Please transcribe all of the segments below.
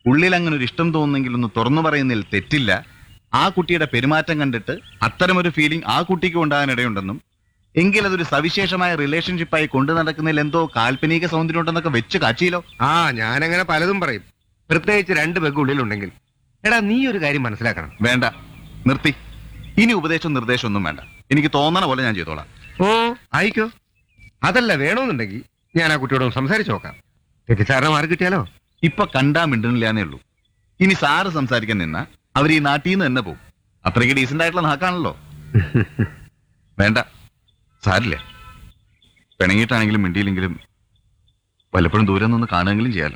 ഉള്ളിൽ അങ്ങനെ ഒരു ഇഷ്ടം തോന്നുന്നെങ്കിൽ ഒന്ന് തുറന്നു പറയുന്നതിൽ തെറ്റില്ല ആ കുട്ടിയുടെ പെരുമാറ്റം കണ്ടിട്ട് അത്തരമൊരു ഫീലിംഗ് ആ കുട്ടിക്ക് ഉണ്ടാകാൻ ഇടയുണ്ടെന്നും എങ്കിൽ അതൊരു സവിശേഷമായ റിലേഷൻഷിപ്പായി കൊണ്ടു നടക്കുന്നതിൽ എന്തോ കാൽപ്പനിക സൗന്ദര്യം ഉണ്ടെന്നൊക്കെ വെച്ച് കാച്ചിയിലോ ആ ഞാനങ്ങനെ പലതും പറയും പ്രത്യേകിച്ച് രണ്ട് പെഗ് ഉള്ളിലുണ്ടെങ്കിൽ എടാ നീ ഒരു കാര്യം മനസ്സിലാക്കണം വേണ്ട നിർത്തി ഇനി ഉപദേശവും നിർദ്ദേശവും ഒന്നും വേണ്ട എനിക്ക് തോന്നണ പോലെ ഞാൻ ചെയ്തോളാം ഓ ആയിക്കോ അതല്ല വേണമെന്നുണ്ടെങ്കിൽ ഞാൻ ആ കുട്ടിയോടൊന്ന് സംസാരിച്ചു നോക്കാം തെറ്റിദ്ധാരണ മാറി കിട്ടിയാലോ ഇപ്പൊ കണ്ടാ മിണ്ടണില്ലാന്നേ ഉള്ളൂ ഇനി സാറ് സംസാരിക്കാൻ നിന്ന അവർ ഈ നാട്ടിൽ നിന്ന് തന്നെ പോകും അത്രയ്ക്ക് ഡീസന്റ് ആയിട്ടുള്ള നാക്കാണല്ലോ വേണ്ട സാരില്ല പിണങ്ങിയിട്ടാണെങ്കിലും മിണ്ടിയില്ലെങ്കിലും വല്ലപ്പോഴും ദൂരം നിന്ന് കാണുകയെങ്കിലും ചെയ്യാലോ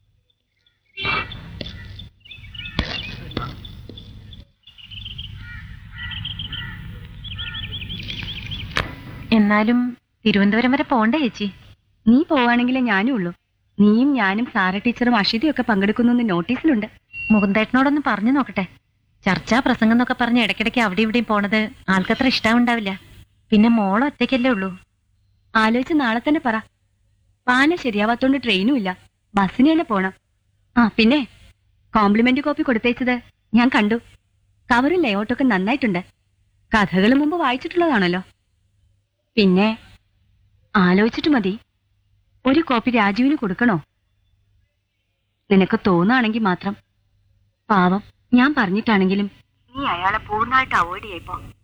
എന്നാലും തിരുവനന്തപുരം വരെ പോണ്ടേ ചേച്ചി നീ പോവാണെങ്കിലേ ഞാനും ഉള്ളൂ നീയും ഞാനും സാറ ടീച്ചറും അഷിതയും ഒക്കെ പങ്കെടുക്കുന്നു നോട്ടീസിലുണ്ട് മുകുന്ദേട്ടനോടൊന്ന് പറഞ്ഞു നോക്കട്ടെ ചർച്ചാ പ്രസംഗം എന്നൊക്കെ പറഞ്ഞ് ഇടയ്ക്കിടയ്ക്ക് അവിടെ ഇവിടെയും പോണത് ആൾക്കത്ര ഇഷ്ടാവുണ്ടാവില്ല പിന്നെ മോൾ ഒറ്റയ്ക്കല്ലേ ഉള്ളൂ ആലോചിച്ച് നാളെ തന്നെ പറ പാല ശരിയാവാത്തോണ്ട് ട്രെയിനും ഇല്ല ബസ്സിന് തന്നെ പോണം ആ പിന്നെ കോംപ്ലിമെന്റ് കോപ്പി കൊടുത്തേച്ചത് ഞാൻ കണ്ടു കവറും ലേഔട്ടൊക്കെ നന്നായിട്ടുണ്ട് കഥകൾ മുമ്പ് വായിച്ചിട്ടുള്ളതാണല്ലോ പിന്നെ ആലോചിച്ചിട്ട് മതി ഒരു കോപ്പി രാജുവിന് കൊടുക്കണോ നിനക്ക് തോന്നുകയാണെങ്കിൽ മാത്രം പാവം ഞാൻ പറഞ്ഞിട്ടാണെങ്കിലും നീ അയാളെ പൂർണ്ണമായിട്ട് അവോയ്ഡ് ചെയ്യപ്പോ